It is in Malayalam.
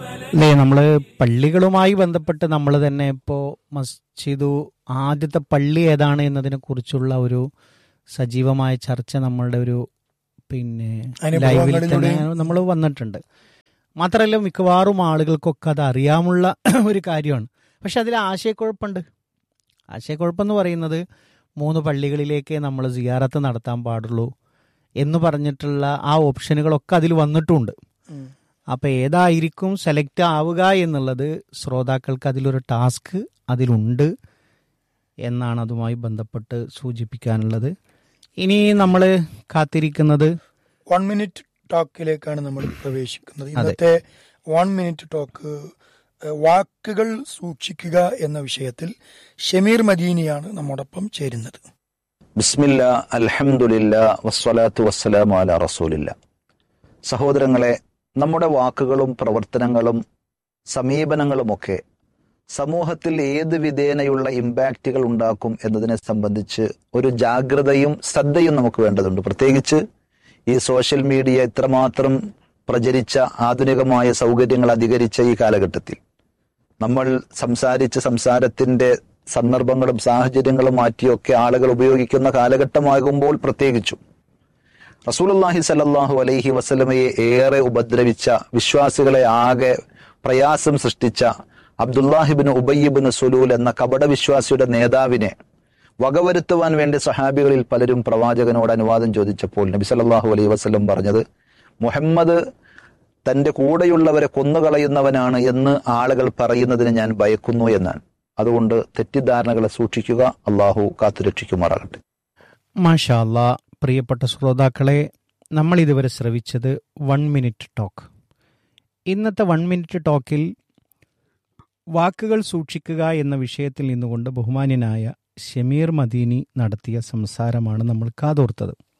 അല്ലേ നമ്മൾ പള്ളികളുമായി ബന്ധപ്പെട്ട് നമ്മൾ തന്നെ ഇപ്പോൾ മസ്ജിദു ആദ്യത്തെ പള്ളി ഏതാണ് എന്നതിനെ കുറിച്ചുള്ള ഒരു സജീവമായ ചർച്ച നമ്മളുടെ ഒരു പിന്നെ ലൈവിൽ തന്നെ നമ്മൾ വന്നിട്ടുണ്ട് മാത്രമല്ല മിക്കവാറും ആളുകൾക്കൊക്കെ അത് അറിയാമുള്ള ഒരു കാര്യമാണ് പക്ഷെ അതിൽ ആശയക്കുഴപ്പമുണ്ട് ആശയക്കുഴപ്പമെന്ന് പറയുന്നത് മൂന്ന് പള്ളികളിലേക്ക് നമ്മൾ സിയാറത്ത് നടത്താൻ പാടുള്ളൂ എന്ന് പറഞ്ഞിട്ടുള്ള ആ ഓപ്ഷനുകളൊക്കെ അതിൽ വന്നിട്ടുമുണ്ട് അപ്പോൾ ഏതായിരിക്കും സെലക്ട് ആവുക എന്നുള്ളത് ശ്രോതാക്കൾക്ക് അതിലൊരു ടാസ്ക് അതിലുണ്ട് എന്നാണ് അതുമായി ബന്ധപ്പെട്ട് സൂചിപ്പിക്കാനുള്ളത് ഇനി നമ്മൾ കാത്തിരിക്കുന്നത് വൺ മിനിറ്റ് ടോക്കിലേക്കാണ് നമ്മൾ പ്രവേശിക്കുന്നത് ഇന്നത്തെ വൺ മിനിറ്റ് ടോക്ക് ഏഹ്, വാക്കുകൾ സൂക്ഷിക്കുക എന്ന വിഷയത്തിൽ ഷമീർ മദീനിയാണ് നമ്മോടൊപ്പം ചേരുന്നത് ബിസ്മില്ല അൽഹംദുലില്ല വസ്സലാത്തു വസ്സലാമു അല റസൂലില്ല സഹോദരങ്ങളെ നമ്മുടെ വാക്കുകളും പ്രവർത്തനങ്ങളും സമീപനങ്ങളുമൊക്കെ സമൂഹത്തിൽ ഏത് വിധേനയുള്ള ഇമ്പാക്റ്റുകൾ ഉണ്ടാക്കും എന്നതിനെ സംബന്ധിച്ച് ഒരു ജാഗ്രതയും ശ്രദ്ധയും നമുക്ക് വേണ്ടതുണ്ട് പ്രത്യേകിച്ച് ഈ സോഷ്യൽ മീഡിയ ഇത്രമാത്രം പ്രചരിച്ച ആധുനികമായ സൗകര്യങ്ങൾ അധികരിച്ച ഈ കാലഘട്ടത്തിൽ നമ്മൾ സംസാരിച്ച് സംസാരത്തിന്റെ സന്ദർഭങ്ങളും സാഹചര്യങ്ങളും മാറ്റിയൊക്കെ ആളുകൾ ഉപയോഗിക്കുന്ന കാലഘട്ടമാകുമ്പോൾ പ്രത്യേകിച്ചും റസൂലുള്ളാഹി സല്ലല്ലാഹു അലൈഹി വസല്ലമയെ ഏറെ ഉപദ്രവിച്ച വിശ്വാസികളെ ആകെ പ്രയാസം സൃഷ്ടിച്ച അബ്ദുല്ലാഹിബിന് ഉബയ്യബിന് സുലൂൽ എന്ന കപട വിശ്വാസിയുടെ നേതാവിനെ വകവരുത്തുവാൻ വേണ്ടി സഹാബികളിൽ പലരും പ്രവാചകനോട് അനുവാദം ചോദിച്ചപ്പോൾ നബി സല്ലല്ലാഹു അലൈഹി വസല്ലം പറഞ്ഞത് മുഹമ്മദ് തന്റെ കൂടെയുള്ളവരെ കൊന്നുകളയുന്നവനാണ് എന്ന് ആളുകൾ പറയുന്നതിന് ഞാൻ ഭയക്കുന്നു എന്നാണ് അതുകൊണ്ട് തെറ്റിദ്ധാരണകളെ സൂക്ഷിക്കുക അള്ളാഹു കാത്തുരക്ഷിക്കുമാറാകട്ടെ മാഷാ അല്ലാ പ്രിയപ്പെട്ട ശ്രോതാക്കളെ നമ്മൾ ഇതുവരെ ശ്രവിച്ചത് വൺ മിനിറ്റ് ടോക്ക് ഇന്നത്തെ വൺ മിനിറ്റ് ടോക്കിൽ വാക്കുകൾ സൂക്ഷിക്കുക എന്ന വിഷയത്തിൽ നിന്നുകൊണ്ട് ബഹുമാന്യനായ ഷമീർ മദീനി നടത്തിയ സംസാരമാണ് നമ്മൾ കാതോർത്തത്